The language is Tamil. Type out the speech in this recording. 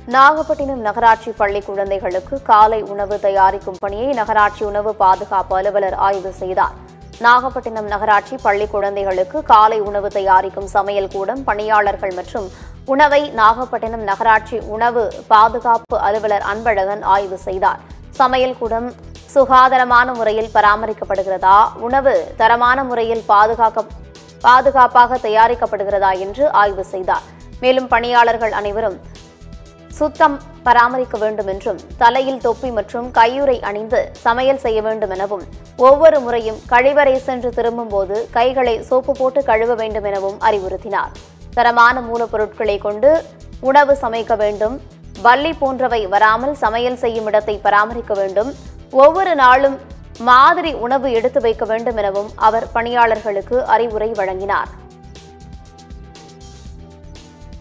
நாகப்பட்டினம் நகராட்சி பள்ளி குழந்தைகளுக்கு காலை உணவு தயாரிக்கும் பணியை நகராட்சி உணவு பாதுகாப்பு அலுவலர் ஆய்வு செய்தார் நாகப்பட்டினம் நகராட்சி பள்ளி குழந்தைகளுக்கு காலை உணவு தயாரிக்கும் சமையல் கூடம் பணியாளர்கள் மற்றும் உணவை நாகப்பட்டினம் நகராட்சி உணவு பாதுகாப்பு அலுவலர் அன்பழகன் ஆய்வு செய்தார் சமையல் கூடம் சுகாதாரமான முறையில் பராமரிக்கப்படுகிறதா உணவு தரமான முறையில் பாதுகாக்க பாதுகாப்பாக தயாரிக்கப்படுகிறதா என்று ஆய்வு செய்தார் மேலும் பணியாளர்கள் அனைவரும் சுத்தம் பராமரிக்க வேண்டும் என்றும் தலையில் தொப்பி மற்றும் கையுறை அணிந்து சமையல் செய்ய வேண்டும் எனவும் ஒவ்வொரு முறையும் கழிவறை சென்று திரும்பும்போது கைகளை சோப்பு போட்டு கழுவ வேண்டும் எனவும் அறிவுறுத்தினார் தரமான மூலப்பொருட்களை கொண்டு உணவு சமைக்க வேண்டும் பல்லி போன்றவை வராமல் சமையல் செய்யும் இடத்தை பராமரிக்க வேண்டும் ஒவ்வொரு நாளும் மாதிரி உணவு எடுத்து வைக்க வேண்டும் எனவும் அவர் பணியாளர்களுக்கு அறிவுரை வழங்கினார்